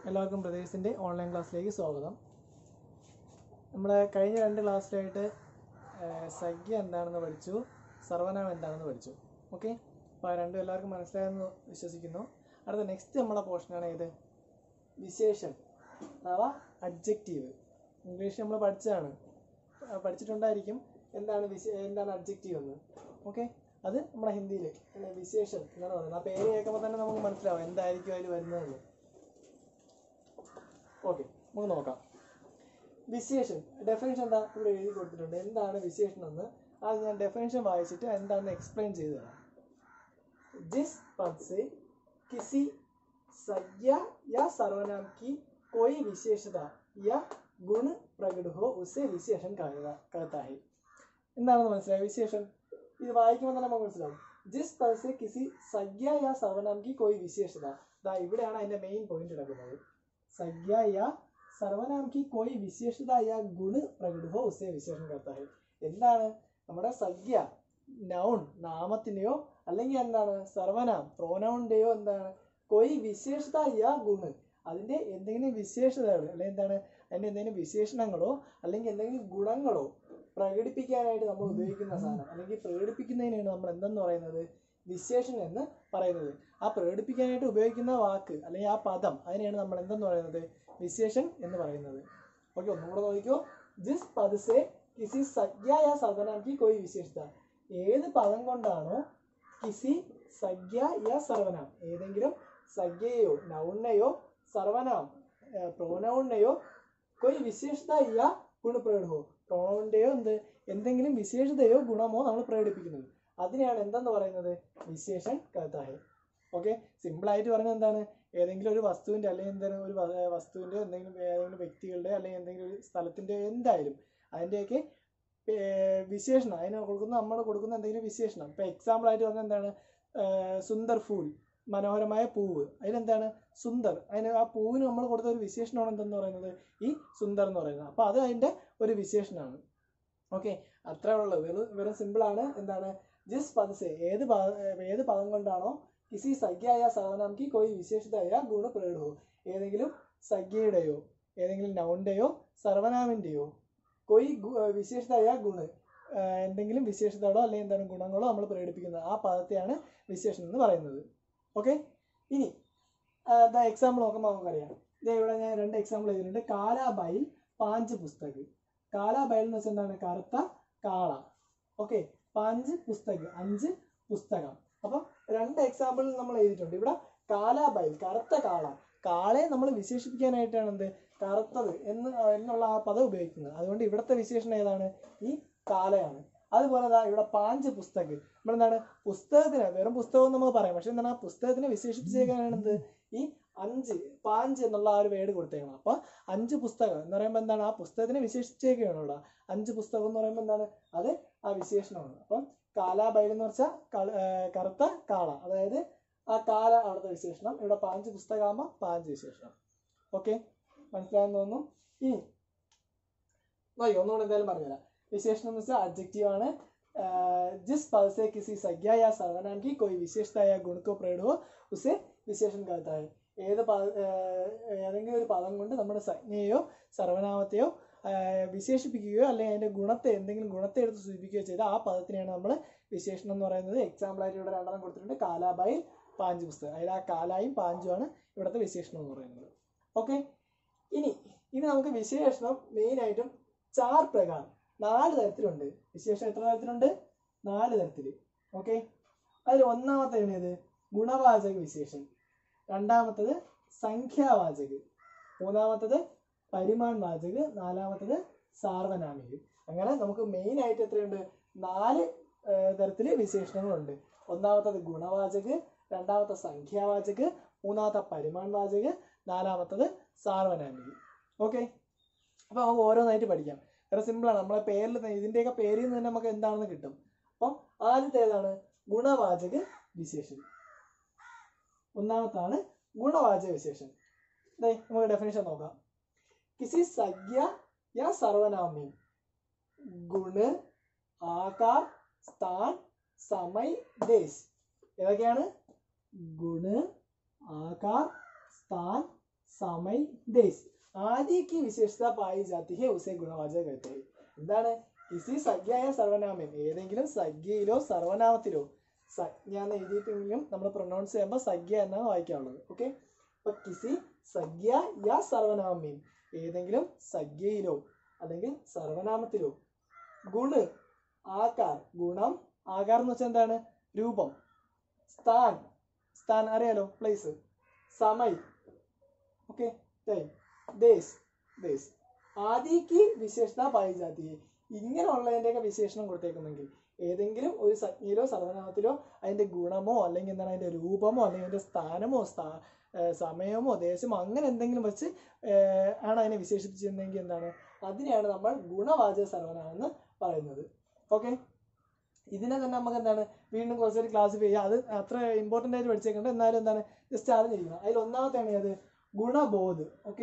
എല്ലാവർക്കും ബ്രദേഴ്സിൻ്റെ ഓൺലൈൻ ക്ലാസ്സിലേക്ക് സ്വാഗതം നമ്മൾ കഴിഞ്ഞ രണ്ട് ക്ലാസ്സിലായിട്ട് സംഖ്യ എന്താണെന്ന് പഠിച്ചു സർവനാമം എന്താണെന്ന് പഠിച്ചു ഓക്കെ അപ്പോൾ രണ്ടും എല്ലാവർക്കും മനസ്സിലായെന്ന് വിശ്വസിക്കുന്നു അടുത്ത നെക്സ്റ്റ് നമ്മളെ പോർഷനാണ് ഏത് വിശേഷം അഥവാ അഡ്ജക്റ്റീവ് ഇംഗ്ലീഷ് നമ്മൾ പഠിച്ചതാണ് ആ, പഠിച്ചിട്ടുണ്ടായിരിക്കും എന്താണ് വിശ എന്താണ് അഡ്ജക്റ്റീവ് എന്ന് ഓക്കെ അത് നമ്മുടെ ഹിന്ദിയിൽ വിശേഷം എന്നാണ് പറയുന്നത് ആ പേര് കേൾക്കുമ്പോൾ തന്നെ നമുക്ക് മനസ്സിലാവും എന്തായിരിക്കും അതിൽ വരുന്നതെന്ന് ഓക്കെ നമുക്ക് നോക്കാം വിശേഷൻ ഡെഫിനേഷൻ എന്താ ഇവിടെ എഴുതി കൊടുത്തിട്ടുണ്ട് എന്താണ് വിശേഷണം എന്ന് അത് ഞാൻ ഡെഫിനേഷൻ വായിച്ചിട്ട് എന്താണെന്ന് എക്സ്പ്ലെയിൻ ചെയ്തു തരാം जिस पद से किसी संज्ञा या सर्वनाम की कोई विशेषता या गुण प्रकट हो उसे विशेषण कहता कहता है എന്താണെന്ന് മനസ്സിലായി വിശേഷം ഇത് വായിക്കുമ്പോൾ തന്നെ നമുക്ക് മനസ്സിലാവും ജിസ് പദ സെ കിസി സംജ്ഞ യാ സർവനാം കി കോയി വിശേഷത ദാ ഇവിടെയാണ് അതിന്റെ മെയിൻ പോയിന്റ് കിടക്കുന്നത് സംജ്ഞ യാ സർവനാം കി കോയി വിശേഷത യാ ഗുണ പ്രകട ഹോ ഉസേ വിശേഷം കർത്താ ഹെ എന്താണ് നമ്മുടെ സംജ്ഞ നൗൺ നാമത്തിന്റെയോ അല്ലെങ്കിൽ എന്താണ് സർവനാം പ്രോനൗണിന്റെയോ എന്താണ് കോയി വിശേഷത യാ ഗുണ് അതിന്റെ എന്തെങ്കിലും വിശേഷതകൾ അല്ലെങ്കിൽ എന്താണ് അതിന്റെ എന്തെങ്കിലും വിശേഷണങ്ങളോ അല്ലെങ്കിൽ എന്തെങ്കിലും ഗുണങ്ങളോ പ്രകടിപ്പിക്കാനായിട്ട് നമ്മൾ ഉപയോഗിക്കുന്ന സാധനം അല്ലെങ്കിൽ പ്രകടിപ്പിക്കുന്നതിനാണ് നമ്മൾ എന്തെന്ന് പറയുന്നത് വിശേഷണം എന്ന് പറയുന്നത് ആ പ്രകടിപ്പിക്കാനായിട്ട് ഉപയോഗിക്കുന്ന വാക്ക് അല്ലെങ്കിൽ ആ പദം അതിനെയാണ് നമ്മൾ എന്തെന്ന് പറയുന്നത് വിശേഷൻ എന്ന് പറയുന്നത് ഓക്കെ ഒന്നുകൂടെ നോക്കിക്കോ ജിസ് പദസെ കിസി സംജ്ഞ യാ സർവനാം കി കോയി വിശേഷത ഏത് പദം കൊണ്ടാണോ കിസി സംജ്ഞ യാ സർവനാം ഏതെങ്കിലും സംജ്ഞയെയോ നൗണിനെയോ സർവനാം പ്രോനൗണിനെയോ കോയി വിശേഷത യാ ഗുണപ്രകടമോ പ്രോണൗണിന്റെയോ എന്ത് എന്തെങ്കിലും വിശേഷതയോ ഗുണമോ നമ്മൾ പ്രകടിപ്പിക്കുന്നത് അതിനെയാണ് എന്തെന്ന് പറയുന്നത് വിശേഷൻ കഥാഹെ ഓക്കെ സിമ്പിൾ ആയിട്ട് പറഞ്ഞാൽ എന്താണ് ഏതെങ്കിലും ഒരു വസ്തുവിന്റെ അല്ലെങ്കിൽ എന്തെങ്കിലും ഒരു വ- വസ്തുവിന്റെ എന്തെങ്കിലും ഏതെങ്കിലും വ്യക്തികളുടെ അല്ലെങ്കിൽ എന്തെങ്കിലും ഒരു സ്ഥലത്തിന്റെ എന്തായാലും അതിന്റെയൊക്കെ ഏർ വിശേഷണം അതിന് കൊടുക്കുന്ന നമ്മൾ കൊടുക്കുന്ന എന്തെങ്കിലും വിശേഷണം ഇപ്പൊ എക്സാമ്പിൾ ആയിട്ട് പറഞ്ഞാൽ എന്താണ് ഏർ സുന്ദർ ഫൂൽ മനോഹരമായ പൂവ് അതിലെന്താണ് സുന്ദർ അതിന് ആ പൂവിന് നമ്മൾ കൊടുത്ത ഒരു വിശേഷണമാണ് എന്തെന്ന് പറയുന്നത് ഈ സുന്ദർ എന്ന് പറയുന്നത് അപ്പൊ അത് അതിന്റെ ഒരു വിശേഷണമാണ് ഓക്കെ അത്രേ ഉള്ളൂ വെറും വെറും സിമ്പിൾ ആണ് എന്താണ് ജിസ് പദസെ ഏത് പദ ഏത് പദം കൊണ്ടാണോ കിസി സംഖ്യയായ സർവനാം കി കോയി വിശേഷതയായ ഗുണ പ്രകടമോ ഏതെങ്കിലും സംഖ്യയുടെയോ ഏതെങ്കിലും നൗണിന്റെയോ സർവനാമിന്റെയോ കോയി ഗു- ഏർ വിശേഷതയായ ഗുണ ഏർ എന്തെങ്കിലും വിശേഷതകളോ അല്ലെങ്കിൽ എന്താണ് ഗുണങ്ങളോ നമ്മൾ പ്രകടിപ്പിക്കുന്നത് ആ പദത്തെയാണ് വിശേഷണം എന്ന് പറയുന്നത് ഓക്കെ ഇനി എക്സാമ്പിൾ നോക്കുമ്പോൾ നമുക്കറിയാം ഇതേ ഇവിടെ ഞാൻ രണ്ട് എക്സാമ്പിൾ എഴുതിയിട്ടുണ്ട് കാലാബൈൽ പാഞ്ച് പുസ്തക് കാലാബൈൽ എന്ന് വെച്ചാൽ എന്താണ് കറുത്ത കാള ഓക്കെ പാഞ്ച് പുസ്തക് അഞ്ച് പുസ്തകം അപ്പം രണ്ട് എക്സാമ്പിൾ നമ്മൾ എഴുതിയിട്ടുണ്ട് ഇവിടെ കാലാബൈൽ കറുത്ത കാള കാളയെ നമ്മൾ വിശേഷിപ്പിക്കാനായിട്ടാണ് എന്ത് കറുത്തത് എന്ന് എന്നുള്ള ആ പദം ഉപയോഗിക്കുന്നത് അതുകൊണ്ട് ഇവിടുത്തെ വിശേഷണം ഏതാണ് ഈ കാലയാണ് അതുപോലെ ദാ ഇവിടെ പാഞ്ച് പുസ്തക് നമ്മളെന്താണ് പുസ്തകത്തിന് വെറും പുസ്തകം എന്ന് നമുക്ക് പറയാം പക്ഷെ എന്താണ് ആ പുസ്തകത്തിനെ വിശേഷിപ്പിച്ചേക്കാനാണ് എന്ത് ഈ അഞ്ച് പാഞ്ച് എന്നുള്ള ആ ഒരു വേർഡ് കൊടുത്തേക്കണം അപ്പൊ അഞ്ച് പുസ്തകം എന്ന് പറയുമ്പോൾ എന്താണ് ആ പുസ്തകത്തിനെ വിശേഷിച്ചേക്കാണ് ഇവിടെ അഞ്ച് പുസ്തകം എന്ന് പറയുമ്പോൾ എന്താണ് അത് ആ വിശേഷണമാണ് അപ്പം കാലാബൈൽ എന്ന് വെച്ചാൽ കള- ഏർ കറുത്ത കാള അതായത് ആ കാല അവിടുത്തെ വിശേഷണം ഇവിടെ പാഞ്ച് പുസ്തകമാകുമ്പോൾ പാഞ്ച് വിശേഷണം ഓക്കെ മനസ്സിലായെന്ന് തോന്നുന്നു ഇനി നോക്കി ഒന്നുകൂടെ എന്തായാലും പറഞ്ഞുതരാം വിശേഷണം എന്ന് വെച്ചാൽ അഡ്ജക്റ്റീവ് ആണ് जिस पद से किसी संज्ञा या सर्वनाम की कोई विशेषता या गुण को प्रकट हो उसे विशेषण कहता है ഏത് പദ ഏർ ഏതെങ്കിലും ഒരു പദം കൊണ്ട് നമ്മുടെ സംജ്ഞയെയോ സർവനാമത്തെയോ ഏർ വിശേഷിപ്പിക്കുകയോ അല്ലെങ്കിൽ അതിന്റെ ഗുണത്തെ എന്തെങ്കിലും ഗുണത്തെ എടുത്ത് സൂചിപ്പിക്കുകയോ ചെയ്താൽ ആ പദത്തിനെയാണ് നമ്മൾ വിശേഷണം എന്ന് പറയുന്നത് എക്സാമ്പിൾ ആയിട്ട് ഇവിടെ രണ്ടെണ്ണം കൊടുത്തിട്ടുണ്ട് കാലാബായിൽ പാഞ്ച് പുസ്തകം അതിൽ ആ കാലായും പാഞ്ചുമാണ് ഇവിടുത്തെ വിശേഷണം എന്ന് പറയുന്നത് ഓക്കെ ഇനി ഇനി നമുക്ക് വിശേഷണം മെയിൻ ആയിട്ടും ചാർ പ്രകാരം നാല് തരത്തിലുണ്ട് വിശേഷം എത്ര തരത്തിലുണ്ട് നാല് തരത്തിൽ ഓക്കെ അതിൽ ഒന്നാമത്തേതാണ് ഏത് ഗുണവാചക വിശേഷൻ രണ്ടാമത്തത് സംഖ്യാവാചക് മൂന്നാമത്തത് പരിമാൺ വാചക് നാലാമത്തത് സാർവനാമിക് അങ്ങനെ നമുക്ക് മെയിൻ ആയിട്ട് എത്രയുണ്ട് നാല് തരത്തിൽ വിശേഷണങ്ങളുണ്ട് ഒന്നാമത്തത് ഗുണവാചക് രണ്ടാമത്തെ സംഖ്യാവാചക് മൂന്നാമത്തെ പരിമാൺ വാചക് നാലാമത്തത് സാർവനാമിക് ഓക്കെ അപ്പൊ നമുക്ക് ഓരോന്നായിട്ട് പഠിക്കാം വേറെ സിമ്പിളാണ് നമ്മളെ പേരിൽ തന്നെ ഇതിന്റെയൊക്കെ പേരിൽ നിന്ന് തന്നെ നമുക്ക് എന്താണെന്ന് കിട്ടും അപ്പം ആദ്യത്തെ ഏതാണ് ഗുണവാചക വിശേഷൻ ഒന്നാമത്താണ് ഗുണവാചക വിശേഷൻ ദേ നമുക്ക് ഡെഫിനേഷൻ നോക്കാം കിസി സംജ്ഞ യാ സർവനാമ്യം ഗുണ ആകാർ സ്ഥാൻ സമയ് ദേശ് ഏതൊക്കെയാണ് ഗുണ ആകാർ സ്ഥാൻ സമയ ദേശ് ആദ്യ की विशेषता पाई जाती है उसे गुणवाचक कहते हैं എന്താണ് കിസി സംഖ്യയായ സർവനാമം ഏതെങ്കിലും സംഖ്യയിലോ സർവനാമത്തിലോ സംജ്ഞ എന്ന് എഴുതിയിട്ടെങ്കിലും നമ്മൾ പ്രൊനൗൺസ് ചെയ്യുമ്പോൾ സംഖ്യ എന്നാണ് വായിക്കാനുള്ളത് ഓക്കെ അപ്പൊ കിസി സംഖ്യ യാ സർവനാമ്യം ഏതെങ്കിലും സംഖ്യയിലോ അല്ലെങ്കിൽ സർവനാമത്തിലോ ഗുണ് ആകാർ ഗുണം ആകാർ എന്ന് വെച്ചാൽ എന്താണ് രൂപം സ്ഥാൻ സ്ഥാൻ അറിയാലോ പ്ലേസ് സമയ് ഓക്കെ ടൈം ദേശ് ദേശ് ആദിക്ക് വിശേഷത പായി ജാതി ഇങ്ങനെയുള്ളതിൻ്റെയൊക്കെ വിശേഷണം കൊടുത്തേക്കുന്നെങ്കിൽ ഏതെങ്കിലും ഒരു സംജ്ഞയിലോ സർവനാമത്തിലോ അതിന്റെ ഗുണമോ അല്ലെങ്കിൽ എന്താണ് അതിന്റെ രൂപമോ അല്ലെങ്കിൽ അതിന്റെ സ്ഥാനമോ സ്ഥാ ഏർ സമയമോ ദേശമോ അങ്ങനെ എന്തെങ്കിലും വെച്ച് ഏർ ആണ് അതിനെ വിശേഷിപ്പിച്ചിരുന്നെങ്കിൽ എന്താണ് അതിനെയാണ് നമ്മൾ ഗുണവാചക സർവനാമം എന്ന് പറയുന്നത് ഓക്കെ ഇതിനെ തന്നെ നമുക്ക് എന്താണ് വീണ്ടും കുറച്ചൊരു ക്ലാസിഫൈ ചെയ്യുക അത് അത്ര ഇമ്പോർട്ടൻ്റ് ആയിട്ട് പഠിച്ചേക്കണ്ട എന്നാലും എന്താണ് ജസ്റ്റ് അറിഞ്ഞിരിക്കണം അതിൽ ഒന്നാമത്തെയാണ് ഏത് ഗുണബോധ് ഓക്കെ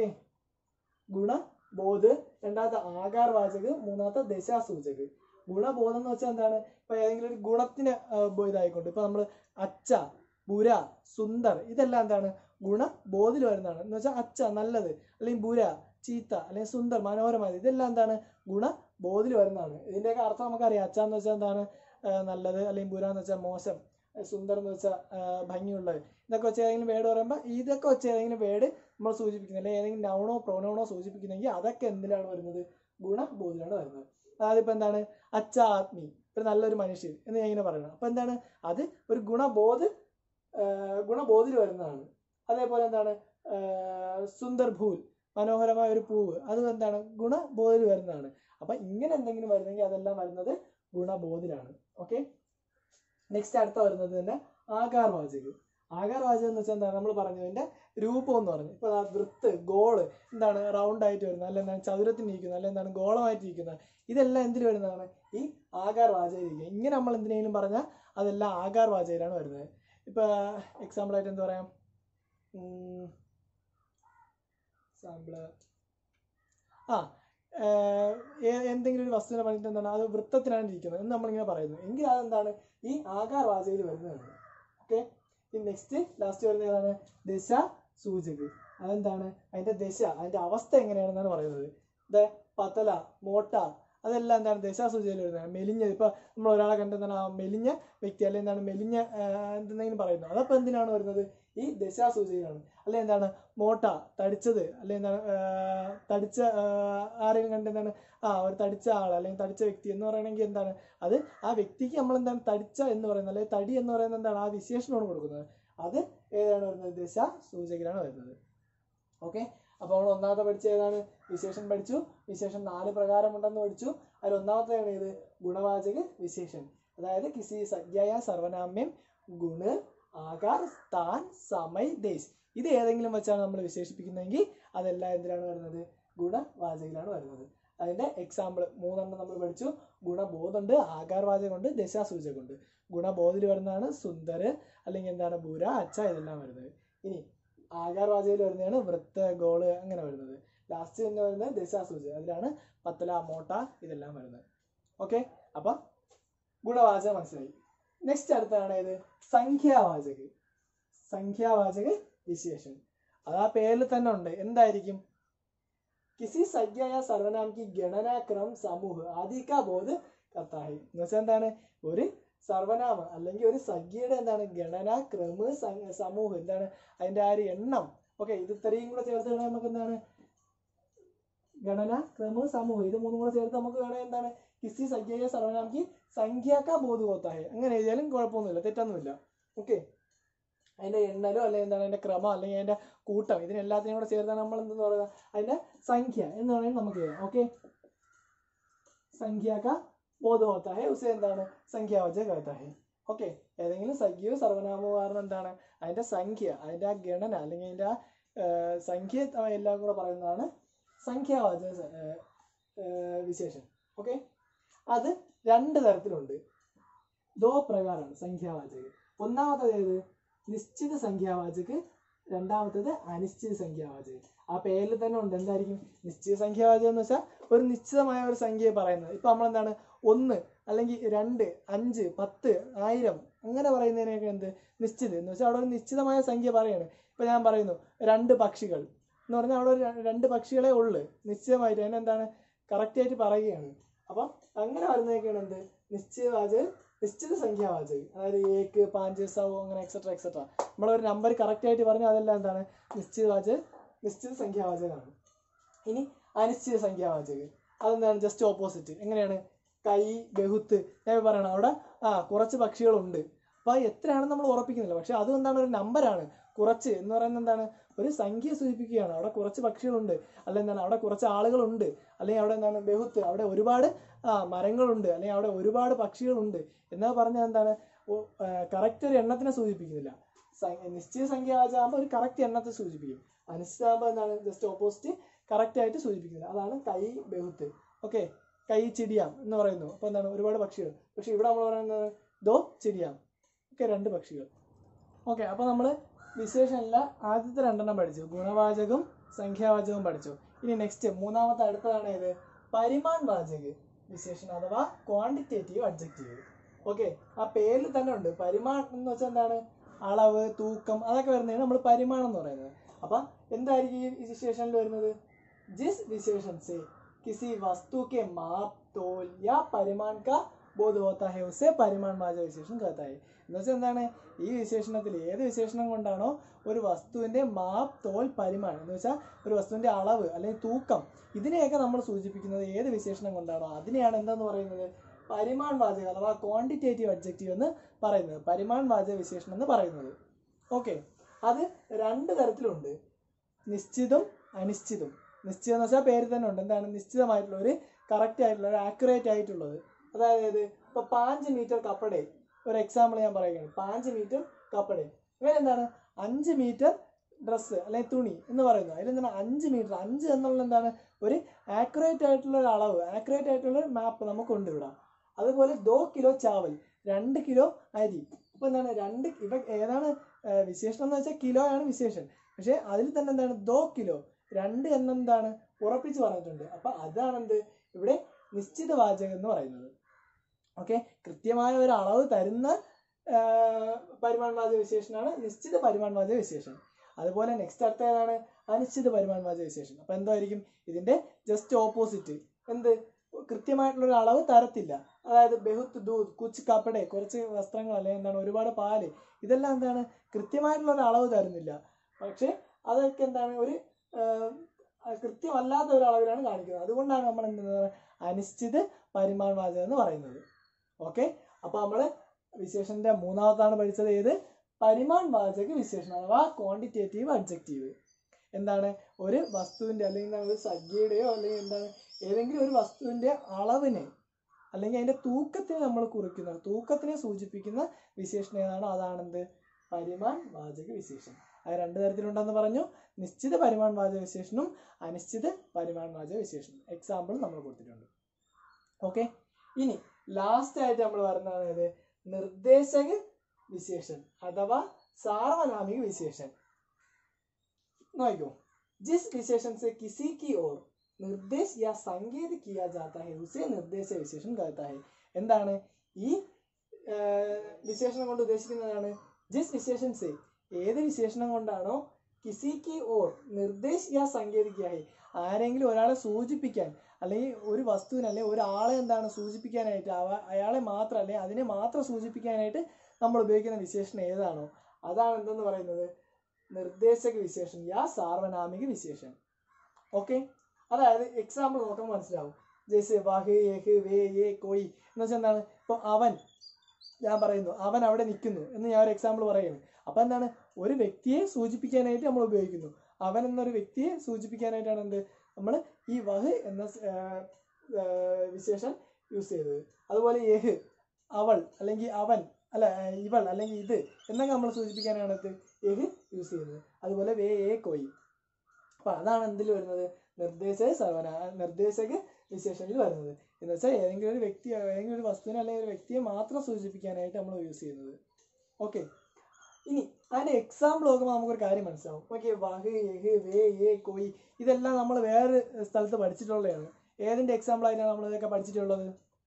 ഗുണബോധ് രണ്ടാമത്തെ ആകാർ വാചക് മൂന്നാമത്തെ ദശാസൂചക് ഗുണബോധം എന്ന് വെച്ചാൽ എന്താണ് ഇപ്പൊ ഏതെങ്കിലും ഒരു ഗുണത്തിന് ആ, ബോ- ഇതായിക്കൊണ്ട് ഇപ്പൊ നമ്മൾ അച്ച ബുര സുന്ദർ ഇതെല്ലാം എന്താണ് ഗുണബോധിൽ വരുന്നതാണ് എന്ന് വെച്ചാൽ അച്ച നല്ലത് അല്ലെങ്കിൽ ബുര ചീത്ത അല്ലെങ്കിൽ സുന്ദർ മനോഹരമായത് ഇതെല്ലാം എന്താണ് ഗുണബോധിൽ വരുന്നതാണ് ഇതിന്റെയൊക്കെ അർത്ഥം നമുക്കറിയാം അച്ച എന്ന് വെച്ചാൽ എന്താണ് ആ, നല്ലത് അല്ലെങ്കിൽ ബുര എന്ന് വെച്ചാൽ മോശം ആ, സുന്ദർ എന്ന് വെച്ചാൽ ആ, ഭംഗിയുള്ളത് ഇതൊക്കെ വെച്ച് ഏതെങ്കിലും വേർഡ് പറയുമ്പോൾ ഇതൊക്കെ വെച്ച് ഏതെങ്കിലും വേർഡ് നമ്മൾ സൂചിപ്പിക്കുന്നത് അല്ലെങ്കിൽ ഏതെങ്കിലും നൗണോ പ്രൊനൗണോ സൂചിപ്പിക്കുന്നെങ്കിൽ അതൊക്കെ എന്തിലാണ് വരുന്നത് ഗുണബോധിലാണ് വരുന്നത് അതായത് ഇപ്പൊ എന്താണ് അച്ഛ ആത്മി ഒരു നല്ലൊരു മനുഷ്യൻ എന്ന് ഞാൻ ഇങ്ങനെ പറയണം അപ്പൊ എന്താണ് അത് ഒരു ഗുണബോധ് ആ, ഗുണബോധിൽ വരുന്നതാണ് അതേപോലെ എന്താണ് ആ, സുന്ദർ ഭൂൽ മനോഹരമായ ഒരു പൂവ് അത് എന്താണ് ഗുണബോധിൽ വരുന്നതാണ് അപ്പൊ ഇങ്ങനെ എന്തെങ്കിലും വരുന്നെങ്കിൽ അതെല്ലാം വരുന്നത് ഗുണബോധിലാണ് ഓക്കെ നെക്സ്റ്റ് അടുത്ത വരുന്നത് തന്നെ ആകാർ വാചക് ആകാർ വാചകം എന്ന് വെച്ചാൽ എന്താണ് നമ്മൾ പറഞ്ഞു അതിന്റെ രൂപം എന്ന് പറഞ്ഞു ഇപ്പൊ ദാ വൃത്ത് ഗോള് എന്താണ് റൗണ്ട് ആയിട്ട് വരുന്നത് അല്ല എന്താണ് ചതുരത്തിന് ഇരിക്കുന്നത് അല്ല എന്താണ് ഗോളമായിട്ട് ഇരിക്കുന്നത് ഇതെല്ലാം എന്തിൽ വരുന്നതാണ് ഈ ആകാർ വാചകയിലിരിക്കുക ഇങ്ങനെ നമ്മൾ എന്തിനേലും പറഞ്ഞാൽ അതെല്ലാം ആകാർ വാചകയിലാണ് വരുന്നത് ഇപ്പൊ എക്സാമ്പിൾ ആയിട്ട് എന്താ പറയാം എക്സാമ്പിള് ആ ഏർ, ഏ- എന്തെങ്കിലും ഒരു വസ്തുവിനെ പറഞ്ഞിട്ട് എന്താണ് അത് വൃത്തത്തിലാണ് ഇരിക്കുന്നത് എന്ന് നമ്മളിങ്ങനെ പറയുന്നു എങ്കിൽ അതെന്താണ് ഈ ആകാർ വാചകയിൽ വരുന്നതാണ് ഓക്കെ ഈ നെക്സ്റ്റ് ലാസ്റ്റ് വരുന്ന ഏതാണ് ദശ സൂചക അതെന്താണ് അതിന്റെ ദശ അതിന്റെ അവസ്ഥ എങ്ങനെയാണെന്നാണ് പറയുന്നത് ഇത് പത്തല മോട്ട അതെല്ലാം എന്താണ് ദശാസൂചനയിൽ വരുന്നത് മെലിഞ്ഞത് ഇപ്പൊ നമ്മൾ ഒരാളെ കണ്ടെന്താണ് ആ മെലിഞ്ഞ വ്യക്തി അല്ലെങ്കിൽ എന്താണ് മെലിഞ്ഞ ആ, എന്തെങ്കിലും പറയുന്നു അതപ്പോ എന്തിനാണ് വരുന്നത് ഈ ദശാസൂചകയാണ് അല്ലെ എന്താണ് മോട്ട തടിച്ചത് അല്ലെ എന്താണ് ആ, തടിച്ച ആ, ആരെങ്കിലും കണ്ട് എന്താണ് ആ ഒരു തടിച്ച ആൾ അല്ലെങ്കിൽ തടിച്ച വ്യക്തി എന്ന് പറയണമെങ്കിൽ എന്താണ് അത് ആ വ്യക്തിക്ക് നമ്മൾ എന്താണ് തടിച്ച എന്ന് പറയുന്നത് അല്ലെങ്കിൽ തടി എന്ന് പറയുന്നത് എന്താണ് ആ വിശേഷണമാണ് കൊടുക്കുന്നത് അത് ഏതാണ് വരുന്നത് ദശ സൂചകരാണ് വരുന്നത് ഓക്കെ അപ്പോൾ നമ്മൾ ഒന്നാമത്തെ പഠിച്ച ഏതാണ് വിശേഷൻ പഠിച്ചു വിശേഷൻ നാല് പ്രകാരമുണ്ടെന്ന് പഠിച്ചു അതിൽ ഒന്നാമത്തെയാണ് ഏത് ഗുണവാചക വിശേഷൻ അതായത് കിസി സംഖ്യയ സർവനാമ്യം ഗുണ് ആകാർ സ്ഥാൻ സമയ് ദേശ് ഇത് ഏതെങ്കിലും വെച്ചാണ് നമ്മൾ വിശേഷിപ്പിക്കുന്നതെങ്കിൽ അതെല്ലാം എന്തിലാണ് വരുന്നത് ഗുണവാചകയിലാണ് വരുന്നത് അതിന്റെ എക്സാമ്പിൾ മൂന്നെണ്ണം നമ്മൾ പഠിച്ചു ഗുണബോധമുണ്ട് ആകാർ വാചകമുണ്ട് ദശാസൂചകമുണ്ട് ഗുണബോധിൽ വരുന്നതാണ് സുന്ദർ അല്ലെങ്കിൽ എന്താണ് ബുര അച്ച ഇതെല്ലാം വരുന്നത് ഇനി ആകാർ വാചകയിൽ വരുന്നതാണ് വൃത്ത് ഗോള് അങ്ങനെ വരുന്നത് ലാസ്റ്റ് തന്നെ വരുന്നത് ദശാസൂചക അതിലാണ് പത്തല മോട്ട ഇതെല്ലാം വരുന്നത് ഓക്കെ അപ്പൊ ഗുണവാചകം മനസ്സിലായി നെക്സ്റ്റ് അടുത്താണ് ഏത് സംഖ്യാവാചക സംഖ്യാവാചക വിശേഷൻ അത് ആ പേരിൽ തന്നെ ഉണ്ട് എന്തായിരിക്കും किसी संज्ञा या सर्वनाम की गणना क्रम समूह आदि का बोध करता है എന്ന് വെച്ചാൽ എന്താണ് ഒരു സർവനാമം അല്ലെങ്കിൽ ഒരു സംഖ്യയുടെ എന്താണ് ഗണന ക്രമ സം- സമൂഹം എന്താണ് അതിന്റെ ആ ഒരു എണ്ണം ഓക്കെ ഇത് ഇത്രയും കൂടെ ചേർത്ത് കഴിഞ്ഞാൽ നമുക്ക് എന്താണ് ഗണന ക്രമ സമൂഹം ഇത് മൂന്നും കൂടെ ചേർത്ത് നമുക്ക് വേണേ എന്താണ് കിസി സംഖ്യ സർവനാം की സംഖ്യ का बोध होता है അങ്ങനെ എഴുതിയാലും കുഴപ്പമൊന്നുമില്ല തെറ്റൊന്നുമില്ല ഓക്കെ അതിന്റെ എണ്ണലോ അല്ലെങ്കിൽ എന്താണ് അതിന്റെ ക്രമം അല്ലെങ്കിൽ അതിന്റെ കൂട്ടം ഇതിനെല്ലാത്തിനും കൂടെ ചേർത്താണ് നമ്മൾ എന്തെന്ന് പറയുക അതിന്റെ സംഖ്യ എന്ന് പറയുന്നത് നമുക്ക് ചെയ്യാം ഓക്കെ സംഖ്യ का बोध होता है उसे എന്താണ് സംഖ്യാവാചക कहता है ഓക്കെ ഏതെങ്കിലും സംഖ്യയോ സർവനാമോ കാരണം എന്താണ് അതിന്റെ സംഖ്യ അതിന്റെ ആ ഗണന അല്ലെങ്കിൽ അതിന്റെ ആ ഏർ, സംഖ്യ എല്ലാം കൂടെ പറയുന്നതാണ് സംഖ്യാവാചക സ- ഏർ, ഏർ, വിശേഷം ഓക്കെ അത് രണ്ട് തരത്തിലുണ്ട് ദോ പ്രകാരമാണ് സംഖ്യാവാചക ഒന്നാമത്തേത് ഏത് നിശ്ചിത സംഖ്യാവാചക രണ്ടാമത്തേത് അനിശ്ചിത സംഖ്യാവാചക ആ പേരിൽ തന്നെ ഉണ്ട് എന്തായിരിക്കും നിശ്ചിത സംഖ്യാവാചകം എന്ന് വെച്ചാൽ ഒരു നിശ്ചിതമായ ഒരു സംഖ്യയെ പറയുന്നത് ഇപ്പൊ നമ്മൾ എന്താണ് ഒന്ന് അല്ലെങ്കിൽ രണ്ട് അഞ്ച് പത്ത് ആയിരം അങ്ങനെ പറയുന്നതിനൊക്കെ എന്ത് നിശ്ചിത എന്ന് വെച്ചാൽ അവിടെ ഒരു നിശ്ചിതമായ സംഖ്യ പറയാണ് ഇപ്പൊ ഞാൻ പറയുന്നു രണ്ട് പക്ഷികൾ എന്ന് പറഞ്ഞാൽ അവിടെ ഒരു ര- രണ്ട് പക്ഷികളെ ഉള്ളു നിശ്ചയമായിട്ട് അതിനെന്താണ് കറക്റ്റ് ആയിട്ട് പറയുകയാണ് അപ്പം അങ്ങനെ വരുന്നതൊക്കെയാണ് എന്ത് നിശ്ചയവാചകൻ നിശ്ചിത സംഖ്യാവാചകൻ അതായത് ഏക്ക് പാഞ്ച് സൗ അങ്ങനെ എക്സെട്ര എക്സെട്ര നമ്മളൊരു നമ്പർ കറക്റ്റ് ആയിട്ട് പറഞ്ഞാൽ അതെല്ലാം എന്താണ് നിശ്ചിതവാചകൻ നിശ്ചിത സംഖ്യാവാചകനാണ് ഇനി അനിശ്ചിത സംഖ്യാവാചകൻ അതെന്താണ് ജസ്റ്റ് ഓപ്പോസിറ്റ് എങ്ങനെയാണ് കൈ ബഹുത്ത് ഞാൻ പറയണം അവിടെ ആ കുറച്ച് പക്ഷികളുണ്ട് അപ്പോൾ എത്രയാണെന്ന് നമ്മൾ ഉറപ്പിക്കുന്നില്ല പക്ഷെ അത് എന്താണ് ഒരു നമ്പറാണ് കുറച്ച് എന്ന് പറയുന്നത് എന്താണ് ഒരു സംഖ്യ സൂചിപ്പിക്കുകയാണ് അവിടെ കുറച്ച് പക്ഷികളുണ്ട് അല്ലെങ്കിൽ എന്താണ് അവിടെ കുറച്ച് ആളുകളുണ്ട് അല്ലെങ്കിൽ അവിടെ എന്താണ് ബഹുത്ത് അവിടെ ഒരുപാട് ആ മരങ്ങളുണ്ട് അല്ലെങ്കിൽ അവിടെ ഒരുപാട് പക്ഷികളുണ്ട് എന്നാ പറഞ്ഞാൽ എന്താണ് കറക്റ്റ് ഒരു എണ്ണത്തിനെ സൂചിപ്പിക്കുന്നില്ല സ- നിശ്ചിത സംഖ്യ ആകുമ്പോൾ ഒരു കറക്റ്റ് എണ്ണത്തെ സൂചിപ്പിക്കും അനിശ്ചിതമാകുമ്പോൾ എന്താണ് ജസ്റ്റ് ഓപ്പോസിറ്റ് കറക്റ്റ് ആയിട്ട് സൂചിപ്പിക്കുന്നത് അതാണ് കൈ ബഹുത്ത് ഓക്കെ കൈ ചിടിയാം എന്ന് പറയുന്നു അപ്പോൾ എന്താണ് ഒരുപാട് പക്ഷികൾ പക്ഷെ ഇവിടെ നമ്മൾ പറയുന്നത് ദോ ചിടിയാം ഓക്കെ രണ്ട് പക്ഷികൾ ഓക്കെ അപ്പോൾ നമ്മൾ വിശേഷമല്ല ആദ്യത്തെ രണ്ടെണ്ണം പഠിച്ചു ഗുണവാചകവും സംഖ്യാവാചകവും പഠിച്ചു ഇനി നെക്സ്റ്റ് മൂന്നാമത്തെ അടുത്തതാണ് ഏത് പരിമാൺ വാചക വിശേഷണം അഥവാ ക്വാണ്ടിറ്റേറ്റീവ് അഡ്ജക്റ്റീവ് ഓക്കെ ആ പേരിൽ തന്നെ ഉണ്ട് പരിമാൺ എന്ന് വെച്ചാൽ എന്താണ് അളവ് തൂക്കം അതൊക്കെ വരുന്നതാണ് നമ്മൾ പരിമാണം എന്ന് പറയുന്നത് അപ്പം എന്തായിരിക്കും ഈ വിശേഷണിൽ വരുന്നത് जिस विशेषण से किसी वस्तु के माप तोल या परिमाण का बोध होता है उसे പരിമാൺവാചക വിശേഷണം कहता है എന്ന് വെച്ചാൽ എന്താണ് ഈ വിശേഷണത്തിൽ ഏത് വിശേഷണം കൊണ്ടാണോ ഒരു വസ്തുവിന്റെ മാപ്പ് തോൽ പരിമാണം എന്ന് വെച്ചാൽ ഒരു വസ്തുവിന്റെ അളവ് അല്ലെങ്കിൽ തൂക്കം ഇതിനെയൊക്കെ നമ്മൾ സൂചിപ്പിക്കുന്നത് ഏത് വിശേഷണം കൊണ്ടാണോ അതിനെയാണ് എന്തെന്ന് പറയുന്നത് പരിമാൺ വാചക അഥവാ ക്വാണ്ടിറ്റേറ്റീവ് അഡ്ജക്റ്റീവ് എന്ന് പറയുന്നത് പരിമാൺ വാചക വിശേഷണം എന്ന് പറയുന്നത് ഓക്കെ അത് രണ്ട് തരത്തിലുണ്ട് നിശ്ചിതം അനിശ്ചിതം നിശ്ചിതം എന്ന് വെച്ചാൽ പേര് തന്നെ ഉണ്ട് എന്താണ് നിശ്ചിതമായിട്ടുള്ള ഒരു കറക്റ്റ് ആയിട്ടുള്ള ഒരു ആക്യുറേറ്റ് ആയിട്ടുള്ളത് അതായത് ഇപ്പൊ പാഞ്ച് മീറ്റർ കപ്പടെ ഒരു എക്സാമ്പിൾ ഞാൻ പറയുകയാണ് പാഞ്ച് മീറ്റർ കപ്പടെ ഇവൻ എന്താണ് അഞ്ച് മീറ്റർ ഡ്രസ്സ് അല്ലെങ്കിൽ തുണി എന്ന് പറയുന്നു അതിലെന്താണ് അഞ്ച് മീറ്റർ അഞ്ച് എന്നുള്ള എന്താണ് ഒരു ആക്യുറേറ്റ് ആയിട്ടുള്ള ഒരു അളവ് ആക്യുറേറ്റ് ആയിട്ടുള്ള ഒരു മാപ്പ് നമുക്കുണ്ട് ഇവിടെ അതുപോലെ ദോ കിലോ ചാവൽ രണ്ട് കിലോ അരി അപ്പൊ എന്താണ് രണ്ട് ഇവ ഏതാണ് ആ, വിശേഷണം എന്ന് വെച്ചാൽ കിലോ ആണ് വിശേഷൻ പക്ഷെ അതിൽ തന്നെ എന്താണ് ദോ കിലോ രണ്ട് എണ്ണം എന്താണ് ഉറപ്പിച്ച് പറഞ്ഞിട്ടുണ്ട് അപ്പൊ അതാണ് എന്ത് ഇവിടെ നിശ്ചിത വാചകം എന്ന് പറയുന്നത് ഓക്കെ കൃത്യമായ ഒരു അളവ് തരുന്ന ആ, പരിമാൺവാചക വിശേഷനാണ് നിശ്ചിത പരിമാൺവാചക വിശേഷണം അതുപോലെ നെക്സ്റ്റ് അടുത്ത ഏതാണ് അനിശ്ചിത പരിമാൺവാചക വിശേഷണം അപ്പൊ എന്തായിരിക്കും ഇതിന്റെ ജസ്റ്റ് ഓപ്പോസിറ്റ് എന്ത് കൃത്യമായിട്ടുള്ള ഒരു അളവ് തരത്തില്ല അതായത് ബഹുത്ത് ദൂത് കുച്ച് കപ്പടെ കുറച്ച് വസ്ത്രങ്ങൾ അല്ലെങ്കിൽ എന്താണ് ഒരുപാട് പാല് ഇതെല്ലാം എന്താണ് കൃത്യമായിട്ടുള്ള ഒരു അളവ് തരുന്നില്ല പക്ഷെ അതൊക്കെ എന്താണ് ഒരു ആഹ്, കൃത്യമല്ലാത്ത ഒരു അളവിലാണ് കാണിക്കുന്നത് അതുകൊണ്ടാണ് നമ്മൾ എന്ത് അനിശ്ചിത പരിമാൺവാചകം എന്ന് പറയുന്നത് ഓക്കെ അപ്പൊ നമ്മള് വിശേഷന്റെ മൂന്നാമത്താണ് പഠിച്ചത് ഏത് പരിമാൺ വാചക വിശേഷണം അഥവാ ക്വാണ്ടിറ്റേറ്റീവ് അഡ്ജക്റ്റീവ് എന്താണ് ഒരു വസ്തുവിന്റെ അല്ലെങ്കിൽ എന്താണ് ഒരു സംഖ്യയുടെയോ അല്ലെങ്കിൽ എന്താണ് ഏതെങ്കിലും ഒരു വസ്തുവിന്റെ അളവിനെ അല്ലെങ്കിൽ അതിന്റെ തൂക്കത്തിനെ നമ്മൾ കുറിക്കുന്ന തൂക്കത്തിനെ സൂചിപ്പിക്കുന്ന വിശേഷണം ഏതാണോ അതാണെന്ത് പരിമാൺ വാചക വിശേഷണം അത് രണ്ട് തരത്തിലുണ്ടെന്ന് പറഞ്ഞു നിശ്ചിത പരിമാൺ വാചക വിശേഷണം അനിശ്ചിത പരിമാൺ വാചക വിശേഷണം എക്സാമ്പിൾ നമ്മൾ കൊടുത്തിട്ടുണ്ട് ഓക്കെ ഇനി ലാസ്റ്റ് ആയിട്ട് നമ്മൾ പറയുന്നതാണ് ഏത് നിർദ്ദേശക വിശേഷൻ അഥവാ സാർവനാമിക വിശേഷൻ നോക്കൂ जिस विशेषण से किसी की ओर നിർദ്ദേശ യാ സംകേത് കിയാ ജാത്ത ഹെ ഉസേ നിർദ്ദേശ വിശേഷൻ कहता है എന്താണ് ഈ ആ, വിശേഷണം കൊണ്ട് ഉദ്ദേശിക്കുന്നതാണ് ജിസ് വിശേഷൻ സെ ഏത് വിശേഷണം കൊണ്ടാണോ കിസിക്ക് ഓർ നിർദ്ദേശ് യാ സംകേത് കിയാ ഹെ ആരെങ്കിലും ഒരാളെ സൂചിപ്പിക്കാൻ അല്ലെങ്കിൽ ഒരു വസ്തുവിനെ അല്ലെങ്കിൽ ഒരാളെ എന്താണ് സൂചിപ്പിക്കാനായിട്ട് അവ- അയാളെ മാത്രം അല്ലെങ്കിൽ അതിനെ മാത്രം സൂചിപ്പിക്കാനായിട്ട് നമ്മൾ ഉപയോഗിക്കുന്ന വിശേഷണം ഏതാണോ അതാണ് എന്തെന്ന് പറയുന്നത് നിർദ്ദേശക വിശേഷൻ യാ സാർവനാമിക വിശേഷൻ ഓക്കെ അതായത് എക്സാമ്പിൾ നോക്കുമ്പോൾ മനസ്സിലാവും ജയ്സെ വാഹ് ഏഹ് വേ ഏ കോയി എന്ന് വെച്ചാൽ എന്താണ് ഇപ്പൊ അവൻ ഞാൻ പറയുന്നു അവൻ അവിടെ നിൽക്കുന്നു എന്ന് ഞാൻ ഒരു എക്സാമ്പിൾ പറയുന്നു അപ്പൊ എന്താണ് ഒരു വ്യക്തിയെ സൂചിപ്പിക്കാനായിട്ട് നമ്മൾ ഉപയോഗിക്കുന്നു അവൻ എന്നൊരു വ്യക്തിയെ സൂചിപ്പിക്കാനായിട്ടാണ് എന്ത് നമ്മൾ ഈ വഹ് എന്ന സ്- ആ, ആ, വിശേഷം യൂസ് ചെയ്തത് അതുപോലെ ഏഹ് അവൾ അല്ലെങ്കിൽ അവൻ അല്ല ആ, ഇവൾ അല്ലെങ്കിൽ ഇത് എന്നൊക്കെ നമ്മൾ സൂചിപ്പിക്കാനാണ് ഇത് ഏഹ് യൂസ് ചെയ്യുന്നത് അതുപോലെ വേ ഏ കോയി അപ്പൊ അതാണ് എന്തിൽ വരുന്നത് നിർദ്ദേശക സർവന നിർദ്ദേശക വിശേഷണിൽ വരുന്നത് എന്ന് വെച്ചാൽ ഏതെങ്കിലും ഒരു വ്യക്തി ഏതെങ്കിലും ഒരു വസ്തുവിനെ അല്ലെങ്കിൽ ഒരു വ്യക്തിയെ മാത്രം സൂചിപ്പിക്കാനായിട്ട് നമ്മൾ യൂസ് ചെയ്യുന്നത് ഓക്കെ ഇനി അതിന്റെ എക്സാമ്പിൾ നോക്കുമ്പോൾ നമുക്കൊരു കാര്യം മനസ്സിലാവും ഓക്കെ വഹ് എഹ് വേ ഏ കോയി ഇതെല്ലാം നമ്മൾ വേറെ സ്ഥലത്ത് പഠിച്ചിട്ടുള്ളതാണ് ഏതിന്റെ എക്സാമ്പിൾ ആയിട്ടാണ് നമ്മൾ ഇതൊക്കെ പഠിച്ചിട്ടുള്ളത്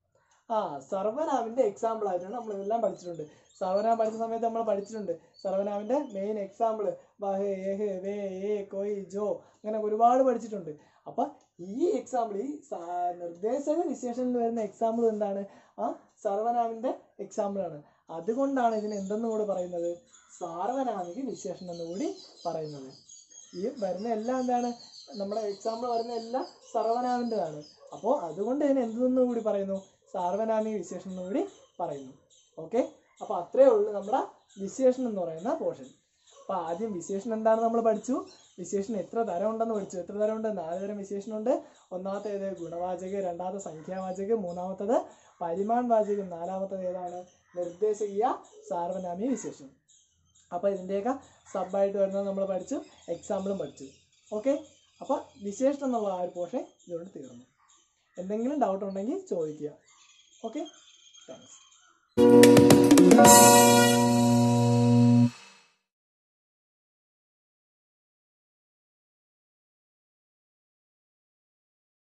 ആ സർവനാമിന്റെ എക്സാമ്പിൾ ആയിട്ടാണ് നമ്മൾ ഇതെല്ലാം പഠിച്ചിട്ടുണ്ട് സർവനാം പഠിച്ച സമയത്ത് നമ്മൾ പഠിച്ചിട്ടുണ്ട് സർവനാമിന്റെ മെയിൻ എക്സാമ്പിൾ വഹ് ഏഹ് വേ ഏ കൊയ് ജോ അങ്ങനെ ഒരുപാട് പഠിച്ചിട്ടുണ്ട് അപ്പൊ ഈ എക്സാമ്പിൾ ഈ സ- നിർദ്ദേശക വിശേഷണിൽ വരുന്ന എക്സാമ്പിൾ എന്താണ് ആ സർവനാമിന്റെ എക്സാമ്പിൾ ആണ് അതുകൊണ്ടാണ് ഇതിന് എന്തെന്ന് കൂടി പറയുന്നത് സാർവനാമിക വിശേഷണം എന്ന് കൂടി പറയുന്നത് ഈ വരുന്ന എല്ലാം എന്താണ് നമ്മുടെ എക്സാമ്പിൾ വരുന്ന എല്ലാം സർവനാമിൻ്റെതാണ് അപ്പോൾ അതുകൊണ്ട് ഇതിന് എന്തെന്ന് കൂടി പറയുന്നു സാർവനാമിക വിശേഷണം എന്ന് കൂടി പറയുന്നു ഓക്കെ അപ്പോൾ അത്രേ ഉള്ളൂ നമ്മുടെ വിശേഷണം എന്ന് പറയുന്ന പോർഷൻ അപ്പോൾ ആദ്യം വിശേഷണം എന്താണെന്ന് നമ്മൾ പഠിച്ചു വിശേഷണം എത്ര തരം ഉണ്ടെന്ന് പഠിച്ചു എത്ര തരം ഉണ്ട് നാല് തരം വിശേഷണമുണ്ട് ഒന്നാമത്തേത് ഗുണവാചക രണ്ടാമത്തെ സംഖ്യാവാചക മൂന്നാമത്തത് പരിമാൺ വാചകം നാലാമത്തത് ഏതാണ് നിർദ്ദേശകീയ സാർവനാമിക വിശേഷണം അപ്പോൾ ഇതിൻ്റെയൊക്കെ സബായിട്ട് വരുന്നത് നമ്മൾ പഠിച്ചു എക്സാമ്പിളും പഠിച്ചു ഓക്കെ അപ്പോൾ വിശേഷണം എന്നുള്ള ആ ഒരു പോർഷൻ ഇതുകൊണ്ട് തീർന്നു എന്തെങ്കിലും ഡൗട്ട് ഉണ്ടെങ്കിൽ ചോദിക്കുക ഓക്കെ താങ്ക്സ്